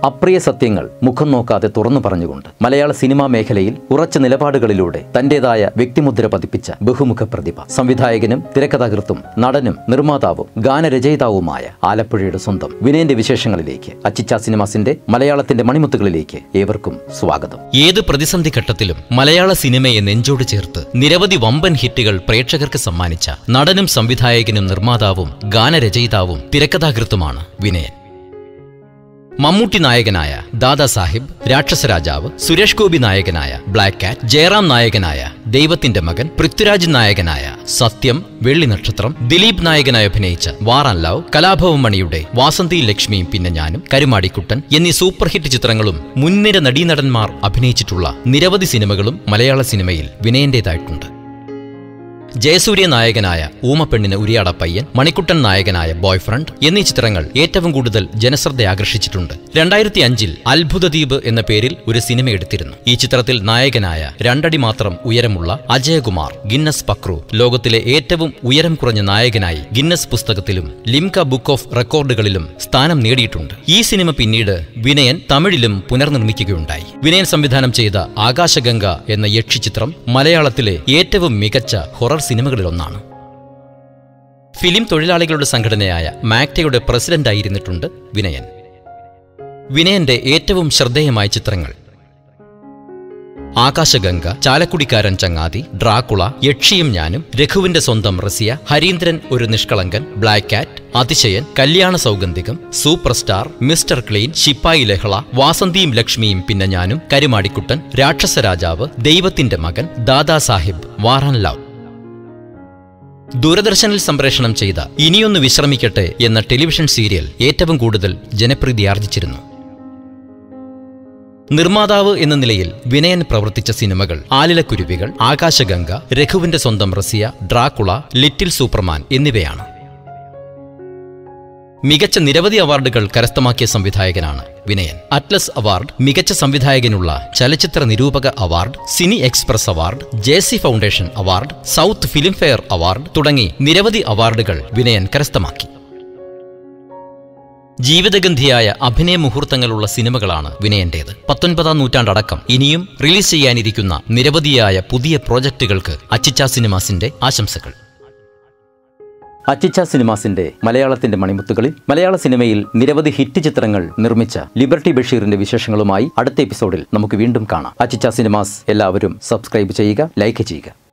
അപ്രിയ സത്യങ്ങൾ മുഖം നോക്കാതെ തുറന്നു പറഞ്ഞുകൊണ്ട് മലയാള സിനിമാ മേഖലയിൽ ഉറച്ച നിലപാടുകളിലൂടെ തന്റേതായ വ്യക്തിമുദ്ര പതിപ്പിച്ച ബഹുമുഖ പ്രതിഭ സംവിധായകനും തിരക്കഥാകൃത്തും നടനും നിർമ്മാതാവും ഗാനരചയിതാവുമായ ആലപ്പുഴയുടെ സ്വന്തം വിനയന്റെ വിശേഷങ്ങളിലേക്ക് അച്ചിച്ച സിനിമാസിന്റെ മലയാളത്തിന്റെ മണിമുത്തുകളിലേക്ക് ഏവർക്കും സ്വാഗതം ഏത് പ്രതിസന്ധി ഘട്ടത്തിലും മലയാള സിനിമയെ നെഞ്ചോട് ചേർത്ത് നിരവധി വമ്പൻ ഹിറ്റുകൾ പ്രേക്ഷകർക്ക് സമ്മാനിച്ച നടനും സംവിധായകനും നിർമ്മാതാവും ഗാനരചയിതാവും തിരക്കഥാകൃത്തുമാണ് വിനയൻ മമ്മൂട്ടി നായകനായ ദാദാ സാഹിബ് രാക്ഷസരാജാവ് സുരേഷ് ഗോപി നായകനായ ബ്ലാക്ക് കാറ്റ് ജയറാം നായകനായ ദൈവത്തിന്റെ മകൻ പൃഥ്വിരാജ് നായകനായ സത്യം വെള്ളി നക്ഷത്രം ദിലീപ് നായകനായി അഭിനയിച്ച വാർ ആൻഡ് ലവ് കലാഭവൻ മണിയുടെ വാസന്തി ലക്ഷ്മിയും പിന്നെ ഞാനും കരുമാടിക്കുട്ടൻ എന്നീ സൂപ്പർ ഹിറ്റ് ചിത്രങ്ങളും മുൻനിര നടീനടന്മാർ അഭിനയിച്ചിട്ടുള്ള നിരവധി സിനിമകളും മലയാള സിനിമയിൽ വിനയന്റേതായിട്ടുണ്ട് ജയസൂര്യ നായകനായ ഊമപ്പെണ്ണിന് ഉരിയാട പയ്യൻ മണിക്കുട്ടൻ നായകനായ ബോയ് ഫ്രണ്ട് എന്നീ ചിത്രങ്ങൾ ഏറ്റവും കൂടുതൽ ജനശ്രദ്ധ ആകർഷിച്ചിട്ടുണ്ട് രണ്ടായിരത്തി അഞ്ചിൽ അത്ഭുതദ്വീപ് എന്ന പേരിൽ ഒരു സിനിമ എടുത്തിരുന്നു ഈ ചിത്രത്തിൽ നായകനായ രണ്ടടി മാത്രം ഉയരമുള്ള അജയകുമാർ ഗിന്നസ് പക്രു ലോകത്തിലെ ഏറ്റവും ഉയരം കുറഞ്ഞ നായകനായി ഗിന്നസ് പുസ്തകത്തിലും ലിംക ബുക്ക് ഓഫ് റെക്കോർഡുകളിലും സ്ഥാനം നേടിയിട്ടുണ്ട് ഈ സിനിമ പിന്നീട് വിനയൻ തമിഴിലും പുനർനിർമ്മിക്കുകയുണ്ടായി വിനയൻ സംവിധാനം ചെയ്ത ആകാശഗംഗ എന്ന യക്ഷി ചിത്രം മലയാളത്തിലെ ഏറ്റവും മികച്ച ഹൊറർ സിനിമകളിലൊന്നാണ് ഫിലിം തൊഴിലാളികളുടെ സംഘടനയായ മാക്ടയുടെ പ്രസിഡന്റായിരുന്നിട്ടുണ്ട് വിനയൻ വിനയന്റെ ഏറ്റവും ശ്രദ്ധേയമായ ചിത്രങ്ങൾ ആകാശഗംഗ ചാലക്കുടിക്കാരൻ ചങ്ങാതി ഡ്രാക്കുള യക്ഷിയും ഞാനും രഘുവിന്റെ സ്വന്തം റസിയ ഹരീന്ദ്രൻ ഒരു നിഷ്കളങ്കൻ black cat Athisayan Kalyana Saugandhikam super star mister clean Sipayi Lahala വാസന്തിയും ലക്ഷ്മിയും പിന്നെ ഞാനും കരുമാടിക്കുട്ടൻ രാക്ഷസരാജാവ് ദൈവത്തിന്റെ മകൻ ദാദാ സാഹിബ് വാറാൻ ലവ് ദൂരദർശനിൽ സംപ്രേഷണം ചെയ്ത ഇനിയൊന്ന് വിശ്രമിക്കട്ടെ എന്ന ടെലിവിഷൻ സീരിയൽ ഏറ്റവും കൂടുതൽ ജനപ്രീതി ആർജിച്ചിരുന്നു നിർമ്മാതാവ് എന്ന നിലയിൽ വിനയൻ പ്രവർത്തിച്ച സിനിമകൾ ആലിലക്കുരുവികൾ ആകാശഗംഗ രഘുവിന്റെ സ്വന്തം റസിയ ഡ്രാക്കുള ലിറ്റിൽ സൂപ്പർമാൻ എന്നിവയാണ് മികച്ച നിരവധി അവാർഡുകൾ കരസ്ഥമാക്കിയ സംവിധായകനാണ് വിനയൻ അറ്റ്ലസ് അവാർഡ് മികച്ച സംവിധായകനുള്ള ചലച്ചിത്ര നിരൂപക award cine express award J C foundation award south Filmfare award തുടങ്ങി നിരവധി അവാർഡുകൾ വിനയൻ കരസ്ഥമാക്കി ജീവിതഗന്ധിയായ അഭിനയ മുഹൂർത്തങ്ങളുള്ള സിനിമകളാണ് വിനയന്റേത് പത്തൊൻപതാം നൂറ്റാണ്ടടക്കം ഇനിയും റിലീസ് ചെയ്യാനിരിക്കുന്ന നിരവധിയായ പുതിയ പ്രോജക്റ്റുകൾക്ക് അച്ചിച്ച സിനിമാസിന്റെ ആശംസകൾ അച്ചിച്ച സിനിമാസിന്റെ മലയാളത്തിന്റെ മണിമുത്തുകളിൽ മലയാള സിനിമയിൽ നിരവധി ഹിറ്റ് ചിത്രങ്ങൾ നിർമ്മിച്ച ലിബർട്ടി ബഷീറിന്റെ വിശേഷങ്ങളുമായി അടുത്ത എപ്പിസോഡിൽ നമുക്ക് വീണ്ടും കാണാം അച്ചിച്ച സിനിമാസ് എല്ലാവരും സബ്സ്ക്രൈബ് ചെയ്യുക ലൈക്ക് ചെയ്യുക